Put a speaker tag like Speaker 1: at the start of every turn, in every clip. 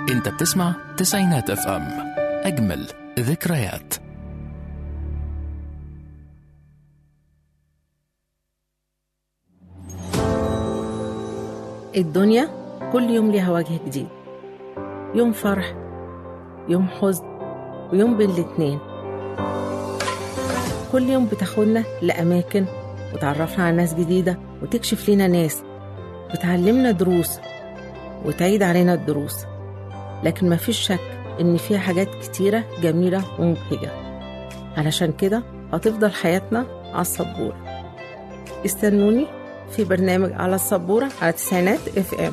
Speaker 1: انت بتسمع تسعينات اف ام اجمل ذكريات
Speaker 2: الدنيا كل يوم ليها وجه جديد يوم فرح يوم حزن ويوم بين الاتنين كل يوم بتاخدنا لأماكن وتعرفنا على ناس جديدة وتكشف لنا ناس بتعلمنا دروس وتعيد علينا الدروس لكن مفيش شك إن فيها حاجات كتيرة جميلة ومبهجة علشان كده هتفضل حياتنا على السبورة استنوني في برنامج على السبورة على تسعينات اف ام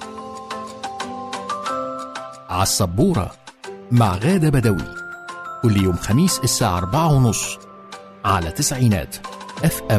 Speaker 1: على السبورة مع غادة بدوي كل يوم خميس الساعة أربعة ونص على تسعينات اف ام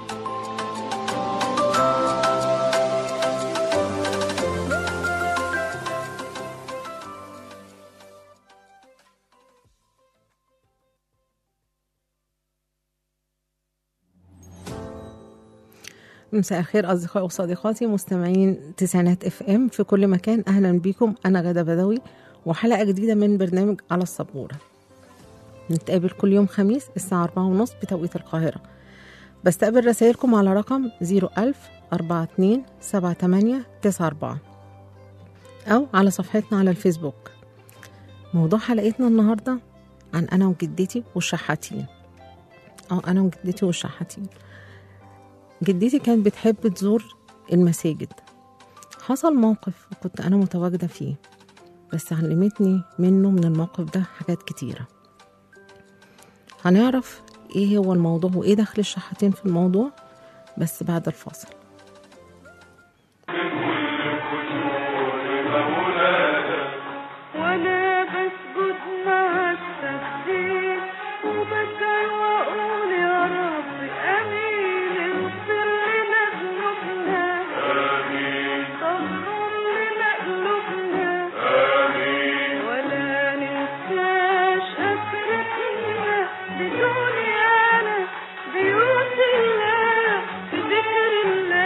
Speaker 2: مساء الخير أصدقائي وصديقاتي مستمعين تسعينات اف ام في كل مكان أهلا بيكم أنا غادة بدوي وحلقة جديدة من برنامج على السبورة نتقابل كل يوم خميس الساعة أربعة ونص بتوقيت القاهرة بستقبل رسائلكم على رقم زيرو ألف أربعة اتنين سبعة تمانية تسعة أربعة أو على صفحتنا على الفيسبوك موضوع حلقتنا النهاردة عن أنا وجدتي والشحاتين أو أنا وجدتي والشحاتين جدتي كانت بتحب تزور المساجد حصل موقف كنت أنا متواجدة فيه بس علمتني منه من الموقف ده حاجات كتيرة هنعرف ايه هو الموضوع وايه دخل الشحاتين في الموضوع بس بعد الفاصل
Speaker 3: وانا بسجد مع التسبيح وبكى واقول يا رب امين اغفر لنا ذنوبنا امين طهر لنا قلوبنا امين ولا ننساش اسرتنا بدنيانا بيوت الله بذكر الله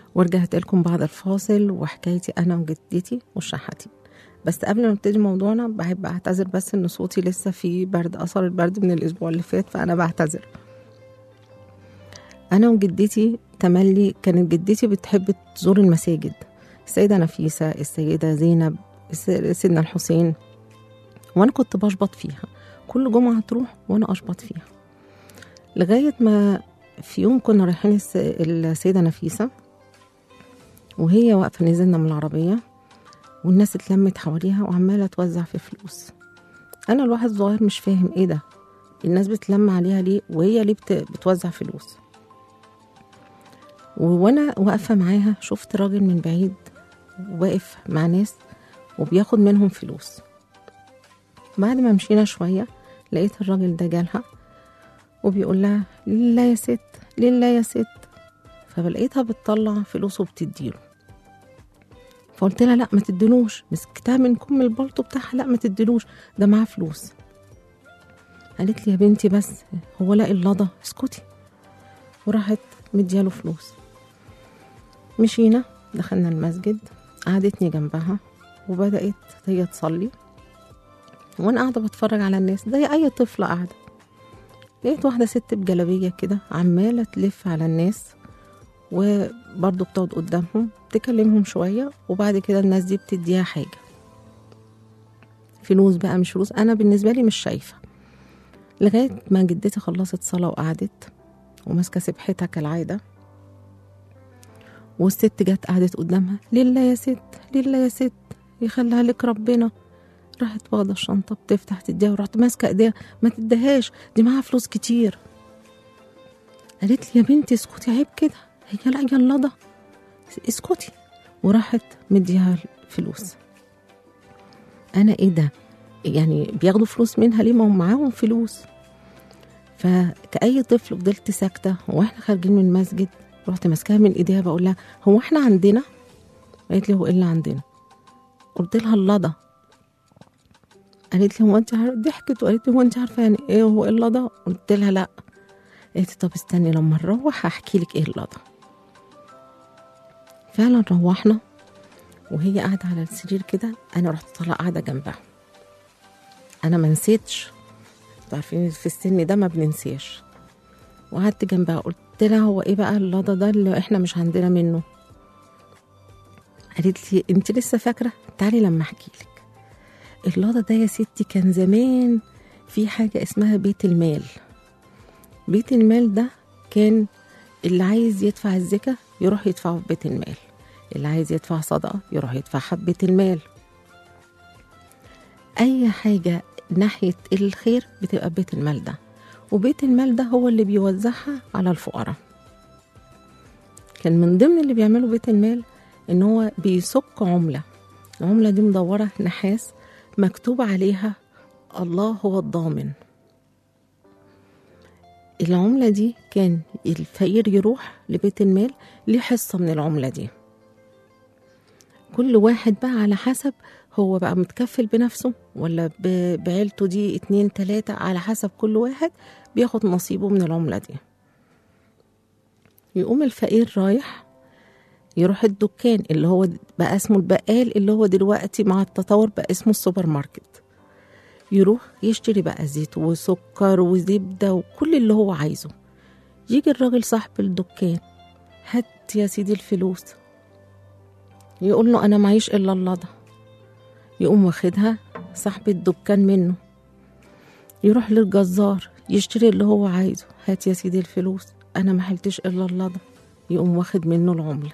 Speaker 2: ورجعت لكم بعد الفاصل وحكايتي انا وجدتي والشحاتين بس قبل ما نبتدي موضوعنا بحب اعتذر بس ان صوتي لسه في برد اثر البرد من الاسبوع اللي فات فانا بعتذر انا وجدتي تملي كانت جدتي بتحب تزور المساجد السيدة نفيسة السيدة زينب الس- سيدنا الحسين وانا كنت بشبط فيها كل جمعة تروح وانا اشبط فيها لغاية ما في يوم كنا رايحين الس- السيدة نفيسة وهي واقفة نزلنا من العربية والناس اتلمت حواليها وعمالة توزع في فلوس أنا الواحد صغير مش فاهم إيه ده الناس بتلم عليها ليه وهي ليه بت... بتوزع فلوس وانا واقفه معاها شفت راجل من بعيد واقف مع ناس وبياخد منهم فلوس بعد ما مشينا شويه لقيت الراجل ده جالها وبيقول لها لله يا ست لله يا ست فلقيتها بتطلع فلوس وبتديله فقلت لها لا ما تديلوش مسكتها من كم البلطو بتاعها لا ما تديلوش ده معاه فلوس قالت لي يا بنتي بس هو لاقي اللضا اسكتي وراحت مدياله فلوس مشينا دخلنا المسجد قعدتني جنبها وبدأت هي تصلي وانا قاعدة بتفرج على الناس زي اي طفلة قاعدة لقيت واحدة ست بجلابية كده عمالة تلف على الناس وبرضه بتقعد قدامهم تكلمهم شوية وبعد كده الناس دي بتديها حاجة فلوس بقى مش فلوس أنا بالنسبة لي مش شايفة لغاية ما جدتي خلصت صلاة وقعدت وماسكة سبحتها كالعادة والست جت قعدت قدامها لله يا ست لله يا ست يخليها لك ربنا راحت واخدة الشنطة بتفتح تديها ورحت ماسكة ايديها ما تديهاش دي معاها فلوس كتير قالت لي يا بنتي اسكتي عيب كده هي لا يلا اسكتي وراحت مديها فلوس انا ايه ده يعني بياخدوا فلوس منها ليه ما هم معاهم فلوس فكأي طفل فضلت ساكتة واحنا خارجين من المسجد رحت ماسكاها من ايديها بقول لها هو احنا عندنا قالت لي هو ايه اللي عندنا قلت لها اللضا قالت لي هو انت عارفه ضحكت وقالت لي هو انت عارفه يعني ايه هو ايه اللضا قلت لها لا قالت لي طب استني لما نروح هحكي لك ايه اللضا فعلا روحنا وهي قاعده على السرير كده انا رحت طالعه قاعده جنبها انا ما نسيتش انتوا عارفين في السن ده ما بننساش وقعدت جنبها قلت لها هو ايه بقى اللضا ده اللي احنا مش عندنا منه قالت لي انت لسه فاكره تعالي لما احكي لك اللضا ده يا ستي كان زمان في حاجه اسمها بيت المال بيت المال ده كان اللي عايز يدفع الزكاه يروح يدفعه في بيت المال اللي عايز يدفع صدقه يروح يدفعها في بيت المال اي حاجه ناحيه الخير بتبقى بيت المال ده وبيت المال ده هو اللي بيوزعها على الفقراء كان من ضمن اللي بيعملوا بيت المال ان هو بيسك عمله العمله دي مدوره نحاس مكتوب عليها الله هو الضامن العملة دي كان الفقير يروح لبيت المال ليه حصة من العملة دي كل واحد بقى على حسب هو بقى متكفل بنفسه ولا ب- بعيلته دي اتنين تلاتة على حسب كل واحد بياخد نصيبه من العملة دي يقوم الفقير رايح يروح الدكان اللي هو بقى اسمه البقال اللي هو دلوقتي مع التطور بقى اسمه السوبر ماركت يروح يشتري بقى زيت وسكر وزبدة وكل اللي هو عايزه يجي الراجل صاحب الدكان هات يا سيدي الفلوس يقول له أنا معيش إلا اللضا يقوم واخدها صاحب الدكان منه يروح للجزار يشتري اللي هو عايزه هات يا سيدي الفلوس أنا ما حلتش إلا اللضا يقوم واخد منه العملة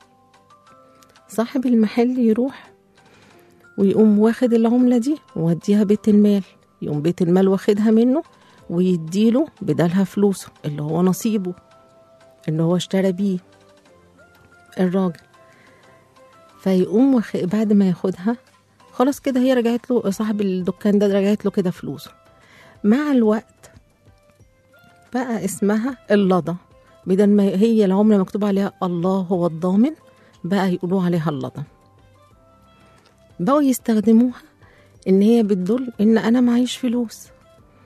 Speaker 2: صاحب المحل يروح ويقوم واخد العملة دي ووديها بيت المال يقوم بيت المال واخدها منه ويديله بدالها فلوسه اللي هو نصيبه اللي هو اشترى بيه الراجل فيقوم وخ... بعد ما ياخدها خلاص كده هي رجعت له صاحب الدكان ده رجعت له كده فلوسه مع الوقت بقى اسمها اللضا بدل ما هي العملة مكتوب عليها الله هو الضامن بقى يقولوا عليها اللضا بقوا يستخدموها ان هي بتدل ان انا معيش فلوس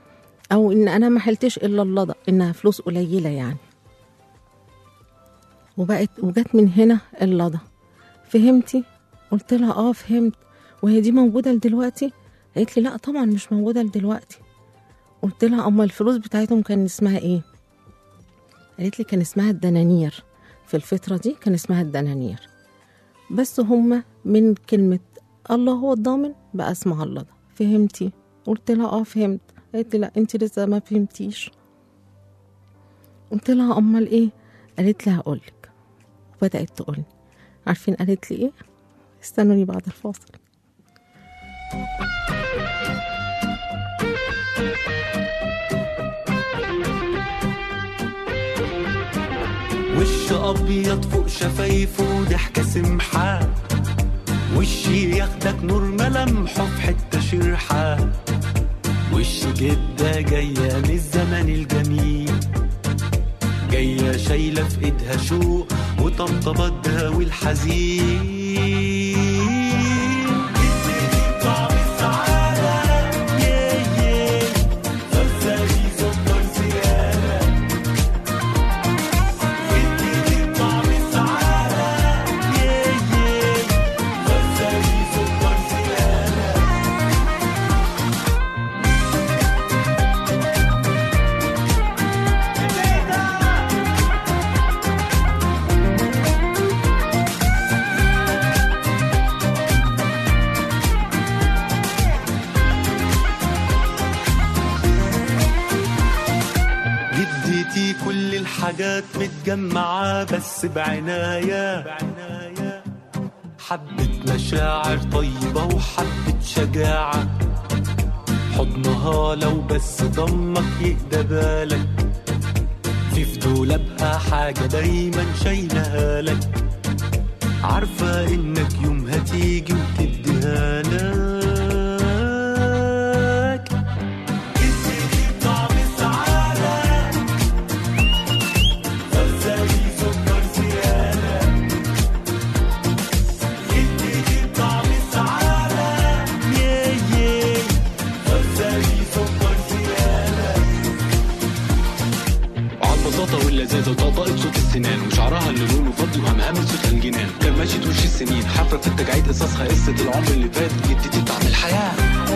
Speaker 2: او ان انا ما حلتش الا اللضا انها فلوس قليله يعني وبقت وجت من هنا اللضا فهمتي قلت لها اه فهمت وهي دي موجوده لدلوقتي قالت لي لا طبعا مش موجوده لدلوقتي قلت لها اما الفلوس بتاعتهم كان اسمها ايه قالت لي كان اسمها الدنانير في الفتره دي كان اسمها الدنانير بس هما من كلمه الله هو الضامن بقى اسمها الله ده فهمتي قلت لها اه فهمت قالت لي لا انت لسه ما فهمتيش قلت لها امال ايه قالت لي هقولك وبدات تقولي عارفين قالت لي ايه استنوني بعد الفاصل
Speaker 4: وش ابيض فوق شفايفه ضحكه سمحه وشي ياخدك نور ملامحه في حته شرحه وش جده جايه من الزمن الجميل جايه شايله في ايدها شوق وطبطبه الدهوي الحزين طعم السعادة ياه ياه فرزاني سكر زيادة اديني طعم السعادة ياه ياه فرزاني سكر زيادة جدتي كل الحاجات متجمعة بس بعناية حبة مشاعر طيبة وحبة شجاعة حضنها لو بس ضمك يهدى بالك في في دولابها حاجة دايما شايلها لك عارفة انك يوم هتيجي وتديها لك اديني طعم السعادة فرزاني سكر زيادة اديني طعم السعادة ياه ياه فرزاني سكر زيادة
Speaker 5: وعلى البساطة واللذاذة وطقطقة صوت السنان وشعرها اللي لونه فضي وهمهمة صوت الجنان كرمشة وش السنين حفرة في التجاعيد قصصها قصة العمر اللي فات جدتي طعم الحياة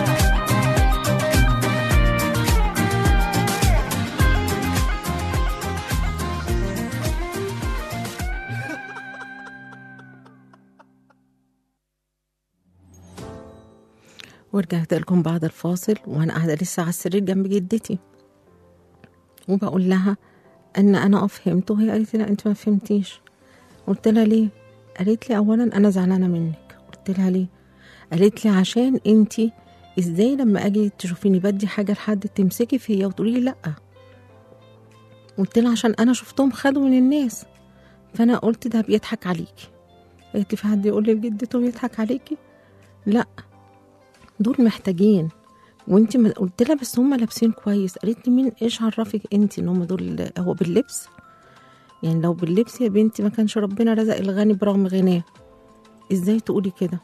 Speaker 2: ورجعت لكم بعد الفاصل وانا قاعده لسه على السرير جنب جدتي وبقول لها ان انا اه فهمت وهي قالت لي لا انت ما فهمتيش قلت لها ليه قالت لي اولا انا زعلانه منك قلت لها ليه قالت لي عشان انت ازاي لما اجي تشوفيني بدي حاجه لحد تمسكي فيا وتقولي لي لا قلت لها عشان انا شفتهم خدوا من الناس فانا قلت ده بيضحك عليكي قالت لي في حد يقول لي جدته بيضحك عليكي لا دول محتاجين وانت ما قلت لها بس هم لابسين كويس قالت لي مين ايش عرفك انت ان هم دول هو باللبس يعني لو باللبس يا بنتي ما كانش ربنا رزق الغني برغم غناه ازاي تقولي كده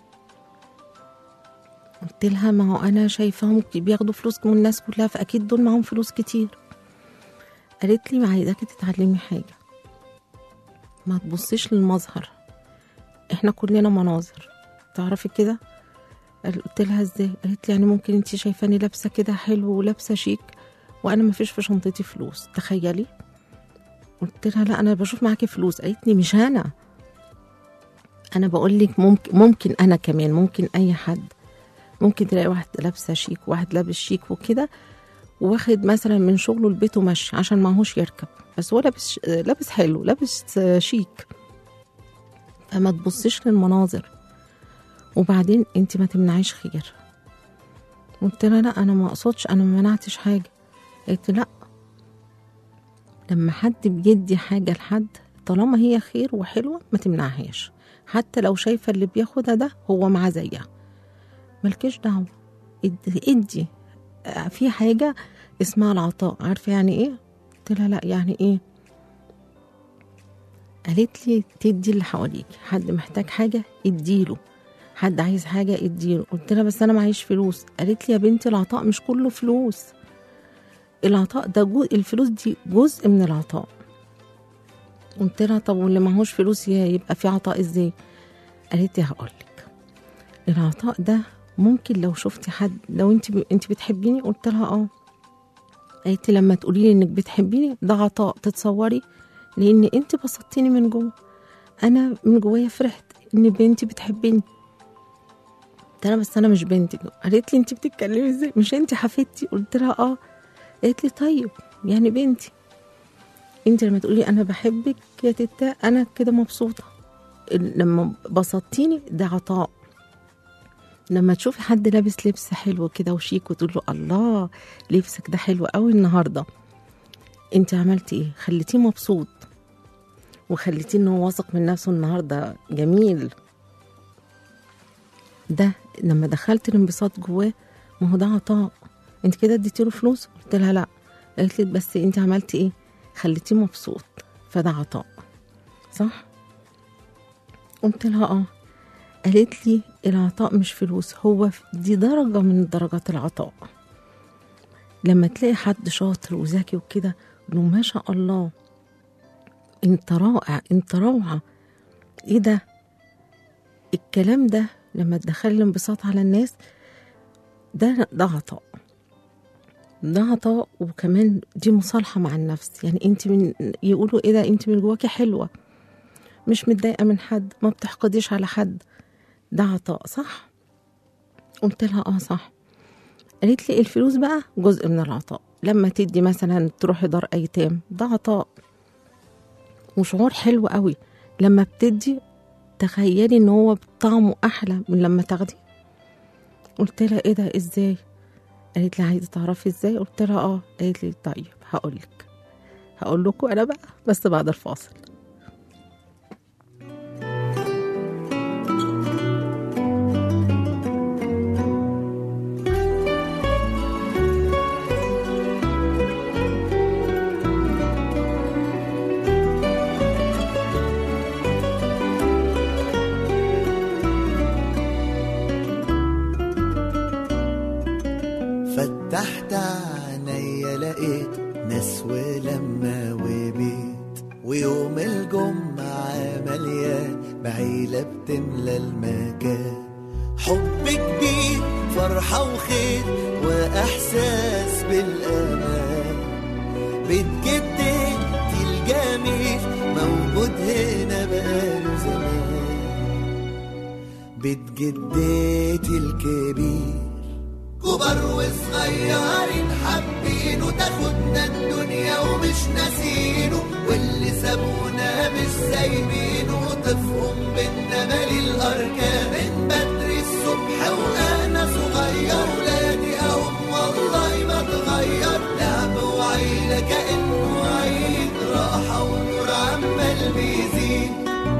Speaker 2: قلت لها ما هو انا شايفاهم بياخدوا فلوس من الناس كلها فاكيد دول معاهم فلوس كتير قالت لي عايزاكي تتعلمي حاجه ما تبصيش للمظهر احنا كلنا مناظر تعرفي كده قلت لها ازاي قالت لي يعني ممكن انت شايفاني لابسه كده حلو ولابسه شيك وانا ما فيش في شنطتي فلوس تخيلي قلت لها لا انا بشوف معاكي فلوس قالت لي مش انا انا بقول لك ممكن ممكن انا كمان ممكن اي حد ممكن تلاقي واحد لابسه شيك وواحد لابس شيك وكده واخد مثلا من شغله البيت ومشي عشان معهوش يركب بس هو لابس لابس حلو لابس شيك فما تبصيش للمناظر وبعدين انت ما تمنعيش خير قلت لها لا انا ما اقصدش انا ما منعتش حاجه قالت لي لا لما حد بيدي حاجه لحد طالما هي خير وحلوه ما تمنعهاش حتى لو شايفه اللي بياخدها ده هو معاه زيها ملكيش دعوه ادي, ادي آه، في حاجه اسمها العطاء عارفه يعني ايه قلت لها لا يعني ايه قالت لي تدي اللي حواليك حد محتاج حاجه اديله حد عايز حاجه اديله قلت لها بس انا معيش فلوس قالت لي يا بنتي العطاء مش كله فلوس العطاء ده جزء الفلوس دي جزء من العطاء قلت لها طب واللي معهوش فلوس ي- يبقى في عطاء ازاي قالت لي هقول لك العطاء ده ممكن لو شفتي حد لو انت ب... انت بتحبيني قلت لها اه قالت لي لما تقولي لي انك بتحبيني ده عطاء تتصوري لان انت بسطتيني من جوه انا من جوايا فرحت ان بنتي بتحبني قلت لها بس انا مش بنتك قالت لي انت بتتكلمي ازاي مش انت حفيدتي قلت لها اه قالت لي طيب يعني بنتي انت لما تقولي انا بحبك يا تتا انا كده مبسوطه ال- لما بسطتيني ده عطاء لما تشوفي حد لابس لبس حلو كده وشيك وتقول له الله لبسك ده حلو قوي النهارده انت عملتي ايه خليتيه مبسوط وخليتيه ان هو واثق من نفسه النهارده جميل ده لما دخلت الانبساط جواه ما هو ده عطاء انت كده اديتي له فلوس قلت لها لا قالت لي بس انت عملتي ايه خليتيه مبسوط فده عطاء صح قلت لها اه قالت لي العطاء مش فلوس هو ف- دي درجة من درجات العطاء لما تلاقي حد شاطر وذكي وكده له ما شاء الله انت رائع انت روعة ايه ده الكلام ده لما تدخل الانبساط على الناس ده ده عطاء ده عطاء وكمان دي مصالحة مع النفس يعني انت من يقولوا ايه ده انت من جواكي حلوة مش متضايقة من حد ما بتحقديش على حد ده عطاء صح قلت لها اه صح قالت لي الفلوس بقى جزء من العطاء لما تدي مثلا تروحي دار ايتام ده عطاء وشعور حلو قوي لما بتدي تخيلي ان هو طعمه احلى من لما تاخدي قلت لها ايه ده ازاي قالت لي عايزه تعرفي ازاي قلت لها اه قالت لي طيب هقول لك هقول لكم انا بقى بس بعد الفاصل
Speaker 6: فتحت عينيا لقيت ناس ولما وبيت ويوم الجمعة مليان بعيلة بتملى المكان حب كبير فرحة وخير وإحساس بالأمان بيت جدتي الجميل موجود هنا بقاله زمان بيت جدتي الكبير كبر وصغيرين حابينه تاخدنا الدنيا ومش ناسينه واللي سابونا مش سايبينه طفهم بينا مالي الاركان من بدري الصبح وانا صغير ولادي اهم والله ما اتغير لعب وعيله كانه عيد راحه ونور عمال بيزيد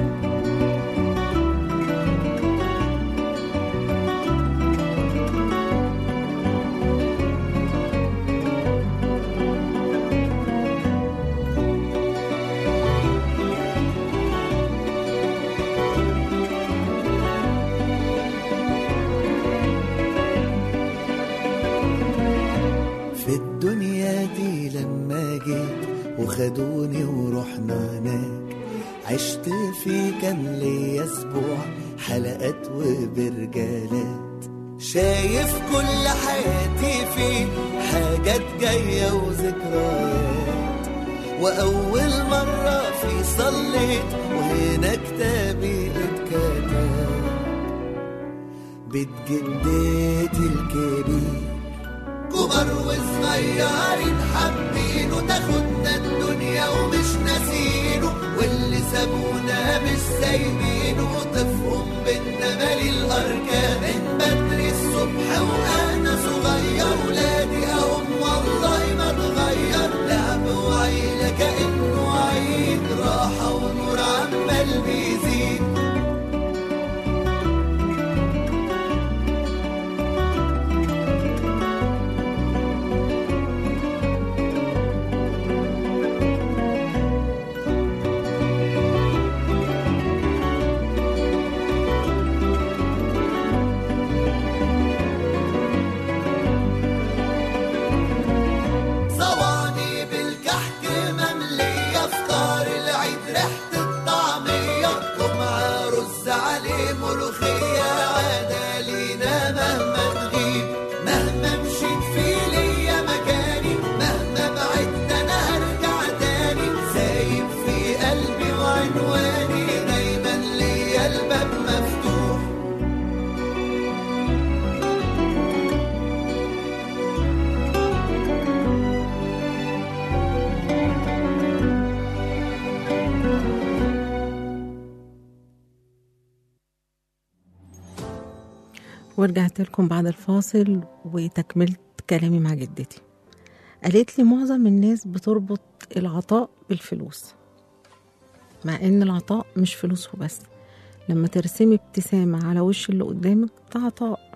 Speaker 6: في الدنيا دي لما جيت وخدوني ورحنا هناك عشت في كان ليا اسبوع حلقات وبرجالات شايف كل حياتي فيه حاجات جاية وذكريات وأول مرة في صليت وهنا كتابي اتكتب بيت جدتي الكبير كبر وصغيرين حابينه تاخدنا الدنيا ومش ناسينه واللي سابونا مش سايبينه طفهم بينا مالي الاركان من بدري الصبح وانا صغير ولادي اهم والله ما اتغير لعب وعيله كانه عيد راحه ونور عمال بيزيد صواني بالكحك مملية فطار العيد ريحة الطعمية ومع رز عليه ملوخية عادة لينا مهما نغيب مهما مشيت في ليا مكاني مهما بعدت انا هرجع تاني سايب في قلبي وعنواني دايما ليا الباب مفتوح
Speaker 2: ورجعت لكم بعد الفاصل وتكملت كلامي مع جدتي قالت لي معظم الناس بتربط العطاء بالفلوس مع ان العطاء مش فلوس وبس لما ترسمي ابتسامة على وش اللي قدامك ده عطاء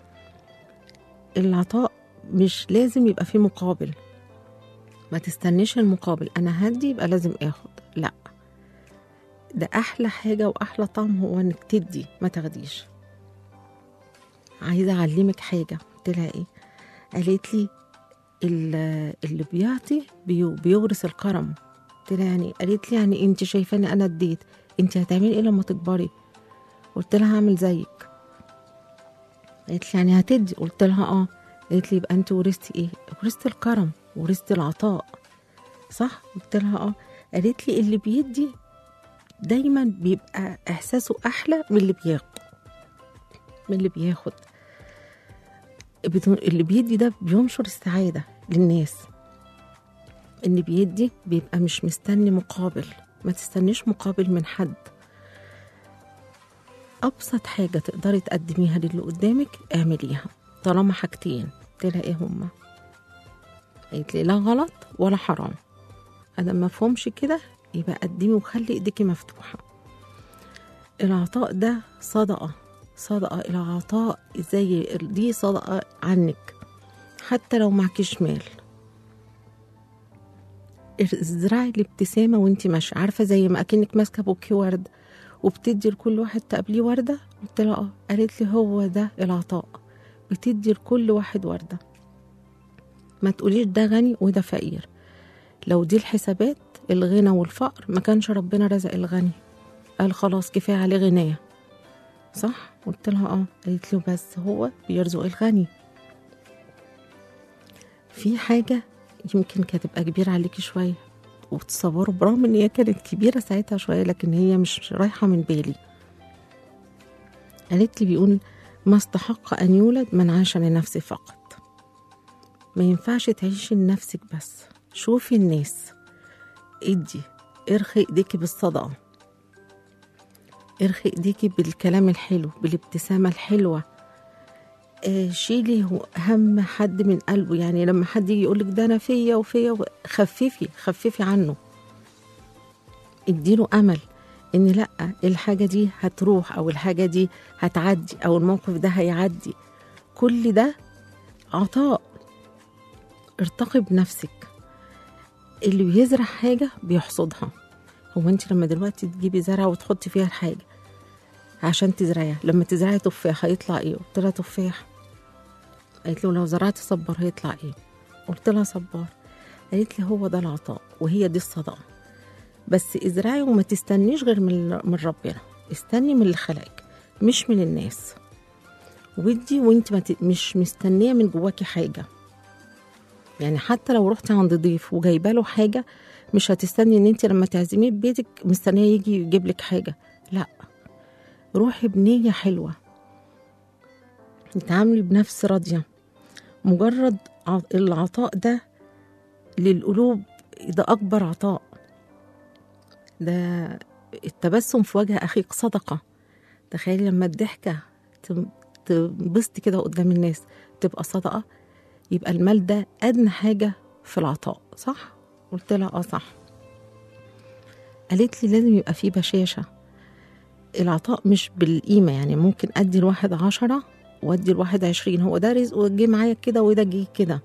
Speaker 2: العطاء مش لازم يبقى فيه مقابل ما تستنيش المقابل انا هدي يبقى لازم اخد لا ده احلى حاجة واحلى طعم هو انك تدي ما تاخديش عايزه اعلمك حاجه قلت لها ايه قالت لي ال- اللي بيعطي بيو- بيورث الكرم قلت لها يعني قالت لي يعني انت شايفاني انا اديت انت هتعملي ايه لما تكبري قلت لها هعمل زيك قالت لي يعني هتدي قلت لها اه قالت لي يبقى انت ورثتي ايه ورثت الكرم ورثت العطاء صح قلت لها اه قالت لي اللي بيدي دايما بيبقى احساسه احلى من اللي بياخد من اللي بياخد بدون- اللي بيدي ده بينشر السعادة للناس اللي بيدي بيبقى مش مستني مقابل ما تستنيش مقابل من حد أبسط حاجة تقدري تقدميها للي قدامك اعمليها طالما حاجتين قلت لها ايه هما قالت لي لا غلط ولا حرام أنا ما فهمش كده يبقى قدمي وخلي ايديكي مفتوحة العطاء ده صدقة صدقة العطاء زي دي صدقة عنك حتى لو معكيش مال ازرعي الابتسامة وانت ماشية عارفة زي ما اكنك ماسكة بوكي ورد وبتدي لكل واحد تقابليه وردة قلت لها اه قالت لي هو ده العطاء بتدي لكل واحد وردة ما تقوليش ده غني وده فقير لو دي الحسابات الغنى والفقر ما كانش ربنا رزق الغني قال خلاص كفاية عليه غناه صح قلت لها اه قالت له بس هو بيرزق الغني في حاجة يمكن كانت تبقى كبيرة عليكي شوية وتصوروا برغم ان هي كانت كبيرة ساعتها شوية لكن هي مش رايحة من بالي قالت لي بيقول ما استحق أن يولد من عاش لنفسه فقط ما ينفعش تعيشي لنفسك بس شوفي الناس ادي ارخي ايديكي بالصدقه ارخي ايديكي بالكلام الحلو بالابتسامة الحلوة آه شيلي هو- هم حد من قلبه يعني لما حد يجي يقولك ده انا فيا وفيا و- خففي خففي عنه اديله امل ان لا الحاجة دي هتروح او الحاجة دي هتعدي او الموقف ده هيعدي كل ده عطاء ارتقي بنفسك اللي بيزرع حاجة بيحصدها هو انت لما دلوقتي تجيبي زرعه وتحطي فيها الحاجه عشان تزرعيها لما تزرعي تفاح هيطلع ايه قلت لها تفاح قالت له لو زرعت صبار هيطلع ايه قلت لها صبار قالت لي هو ده العطاء وهي دي الصدقه بس ازرعي وما تستنيش غير من من ربنا استني من اللي خلقك مش من الناس ودي وانت ما ت- مش مستنيه من جواكي حاجه يعني حتى لو رحتي عند ضيف وجايبه له حاجه مش هتستني ان انت لما تعزميه ببيتك مستنيه يجي يجيب لك حاجه لا روحي بنيه حلوه اتعاملي بنفس راضيه مجرد ع- العطاء ده للقلوب ده اكبر عطاء ده التبسم في وجه اخيك صدقه تخيلي لما الضحكه تم- تنبسطي كده قدام الناس تبقى صدقه يبقى المال ده ادنى حاجه في العطاء صح قلت لها اه صح قالت لي لازم يبقى فيه بشاشة العطاء مش بالقيمة يعني ممكن أدي الواحد عشرة وأدي الواحد عشرين هو ده رزق وجه معايا كده وده جه كده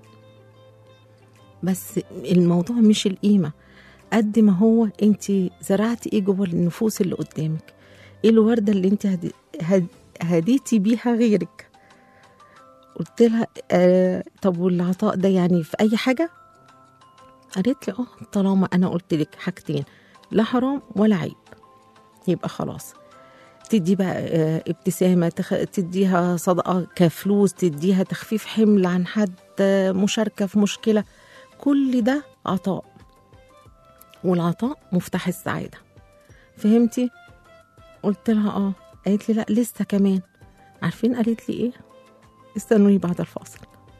Speaker 2: بس الموضوع مش القيمة قد ما هو انت زرعتي ايه جوه النفوس اللي قدامك ايه الوردة اللي انت هدي هد هديتي بيها غيرك قلت لها آه طب والعطاء ده يعني في اي حاجة قالت لي اه طالما انا قلت لك حاجتين لا حرام ولا عيب يبقى خلاص تدي بقى آه، ابتسامة تخ... تديها صدقة كفلوس تديها تخفيف حمل عن حد آه، مشاركة في مشكلة كل ده عطاء والعطاء مفتاح السعادة فهمتي؟ قلت لها اه قالت لي لا لسه كمان عارفين قالت لي ايه؟ استنوني بعد الفاصل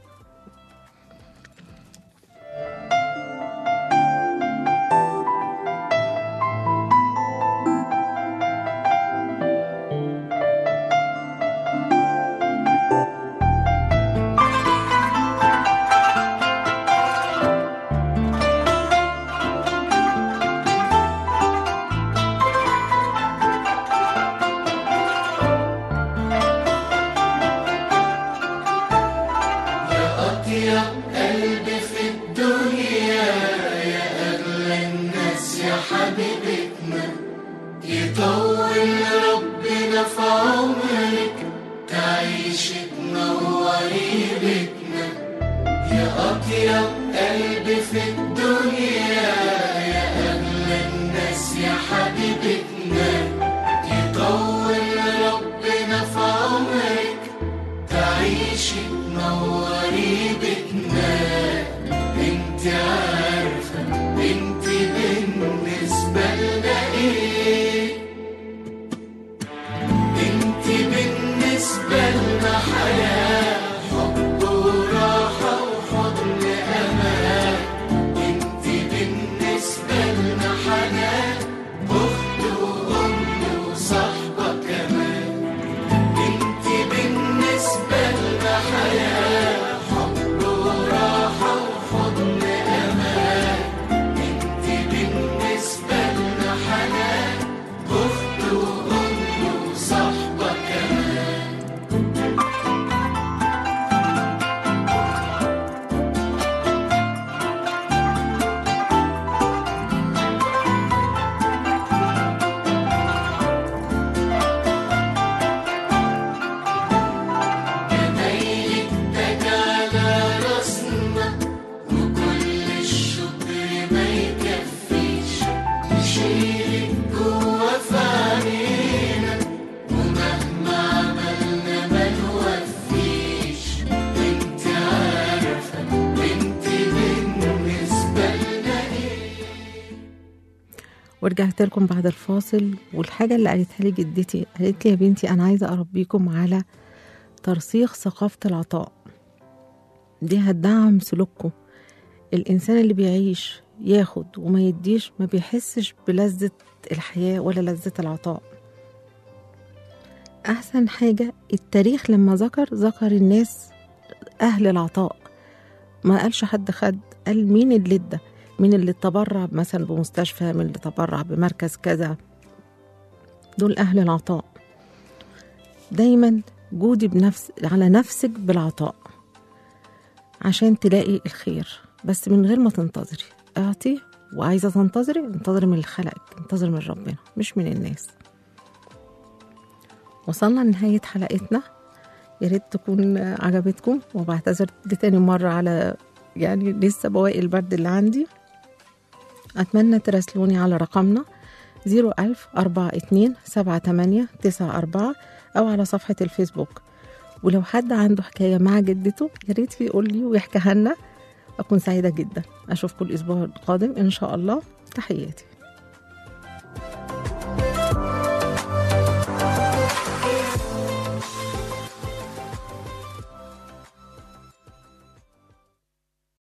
Speaker 2: ورجعت لكم بعد الفاصل والحاجة اللي قالتها لي جدتي قالت لي يا بنتي أنا عايزة أربيكم على ترسيخ ثقافة العطاء دي هتدعم سلوككم الإنسان اللي بيعيش ياخد وما يديش ما بيحسش بلذة الحياة ولا لذة العطاء أحسن حاجة التاريخ لما ذكر ذكر الناس أهل العطاء ما قالش حد خد قال مين اللي ادى مين اللي تبرع مثلا بمستشفى مين اللي تبرع بمركز كذا دول أهل العطاء دايما جودي بنفس على نفسك بالعطاء عشان تلاقي الخير بس من غير ما تنتظري اعطي وعايزة تنتظري انتظري من اللي خلقك انتظري من ربنا مش من الناس وصلنا لنهاية حلقتنا يا ريت تكون عجبتكم وبعتذر لتاني مرة على يعني لسه بواقي البرد اللي عندي أتمنى تراسلوني على رقمنا 01000 42 78 94 أو على صفحة الفيسبوك ولو حد عنده حكاية مع جدته يا ريت يقول لي ويحكيها لنا أكون سعيدة جدا أشوفكم الأسبوع القادم إن شاء الله تحياتي